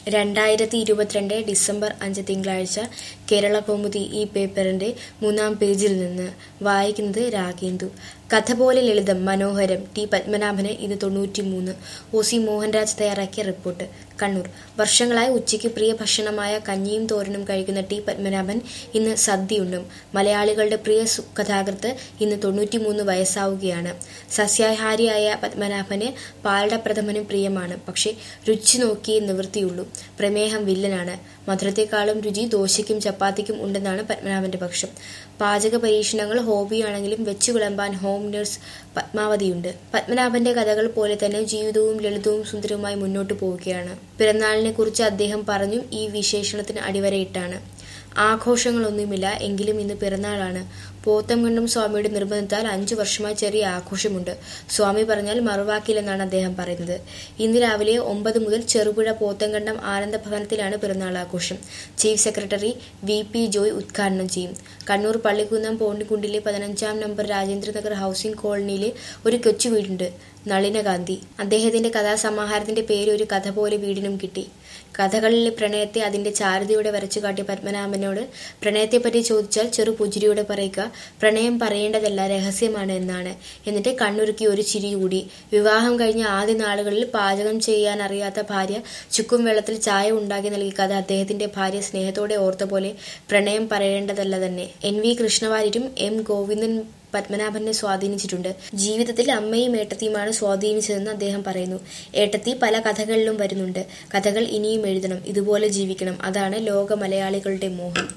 രണ്ടായിരത്തി ഇരുപത്തിരണ്ട് ഡിസംബർ അഞ്ച് തിങ്കളാഴ്ച കേരള കൗമുദി ഈ പേപ്പറിന്റെ മൂന്നാം പേജിൽ നിന്ന് വായിക്കുന്നത് രാഗേന്ദു കഥ പോലെ ലളിതം മനോഹരം ടി പത്മനാഭന് ഇന്ന് തൊണ്ണൂറ്റിമൂന്ന് ഒ സി മോഹൻരാജ് തയ്യാറാക്കിയ റിപ്പോർട്ട് കണ്ണൂർ വർഷങ്ങളായി ഉച്ചയ്ക്ക് പ്രിയ ഭക്ഷണമായ കഞ്ഞിയും തോരനും കഴിക്കുന്ന ടി പത്മനാഭൻ ഇന്ന് സദ്യയുണ്ടും മലയാളികളുടെ പ്രിയ സു- കഥാകൃത്ത് ഇന്ന് തൊണ്ണൂറ്റിമൂന്ന് വയസ്സാവുകയാണ് സസ്യാഹാരിയായ പത്മനാഭന് പാലട പ്രഥമനും പ്രിയമാണ് പക്ഷേ രുചി നോക്കിയേ നിവൃത്തിയുള്ളൂ പ്രമേഹം വില്ലനാണ് മധുരത്തെക്കാളും രുചി ദോശയ്ക്കും ചപ്പാത്തിക്കും ഉണ്ടെന്നാണ് പത്മനാഭന്റെ പക്ഷം പാചക പരീക്ഷണങ്ങൾ ഹോബിയാണെങ്കിലും വെച്ചു വിളമ്പാൻ ഹോം നഴ്സ് പത്മാവതിയുണ്ട് പത്മനാഭന്റെ കഥകൾ പോലെ തന്നെ ജീവിതവും ലളിതവും സുന്ദരവുമായി മുന്നോട്ടു പോവുകയാണ് പിറന്നാളിനെ കുറിച്ച് അദ്ദേഹം പറഞ്ഞു ഈ വിശേഷണത്തിന് അടിവരയിട്ടാണ് ആഘോഷങ്ങളൊന്നുമില്ല എങ്കിലും ഇന്ന് പിറന്നാളാണ് പോത്തംകണ്ടം സ്വാമിയുടെ നിർബന്ധത്താൽ അഞ്ചു വർഷമായി ചെറിയ ആഘോഷമുണ്ട് സ്വാമി പറഞ്ഞാൽ മറുവാക്കില്ലെന്നാണ് അദ്ദേഹം പറയുന്നത് ഇന്ന് രാവിലെ ഒമ്പത് മുതൽ ചെറുപുഴ പോത്തംകണ്ടം ആനന്ദ ഭവനത്തിലാണ് പിറന്നാൾ ആഘോഷം chief secretary V P Joy ഉദ്ഘാടനം ചെയ്യും കണ്ണൂർ പള്ളിക്കുന്നം പോണ്ടിക്കുണ്ടിലെ പതിനഞ്ചാം നമ്പർ രാജേന്ദ്രനഗർ ഹൗസിംഗ് കോളനിയിലെ ഒരു കൊച്ചു വീടുണ്ട് നളിനകാന്തി അദ്ദേഹത്തിന്റെ കഥാസമാഹാരത്തിന്റെ പേര് ഒരു കഥ പോലെ വീടിനും കിട്ടി കഥകളിലെ പ്രണയത്തെ അതിന്റെ ചാരുതയോടെ വരച്ചു കാട്ടിയ പത്മനാഭനോട് പ്രണയത്തെപ്പറ്റി ചോദിച്ചാൽ ചെറു പുഞ്ചിരിയോടെ പറയുക പ്രണയം പറയേണ്ടതല്ല രഹസ്യമാണ് എന്നാണ് എന്നിട്ട് കണ്ണുരുക്കി ഒരു ചിരി കൂടി വിവാഹം കഴിഞ്ഞ ആദ്യ നാളുകളിൽ പാചകം ചെയ്യാൻ അറിയാത്ത ഭാര്യ ചുക്കും വെള്ളത്തിൽ ചായ ഉണ്ടാക്കി നൽകിയ കഥ അദ്ദേഹത്തിന്റെ ഭാര്യ സ്നേഹത്തോടെ ഓർത്ത പോലെ പ്രണയം പറയേണ്ടതല്ല തന്നെ എൻ വി കൃഷ്ണവാര്യരും എം ഗോവിന്ദൻ പത്മനാഭനെ സ്വാധീനിച്ചിട്ടുണ്ട് ജീവിതത്തിൽ അമ്മയും ഏട്ടത്തിയുമാണ് സ്വാധീനിച്ചതെന്ന് അദ്ദേഹം പറയുന്നു ഏട്ടത്തി പല കഥകളിലും വരുന്നുണ്ട് കഥകൾ ഇനിയും എഴുതണം ഇതുപോലെ ജീവിക്കണം അതാണ് ലോക മലയാളികളുടെ മോഹം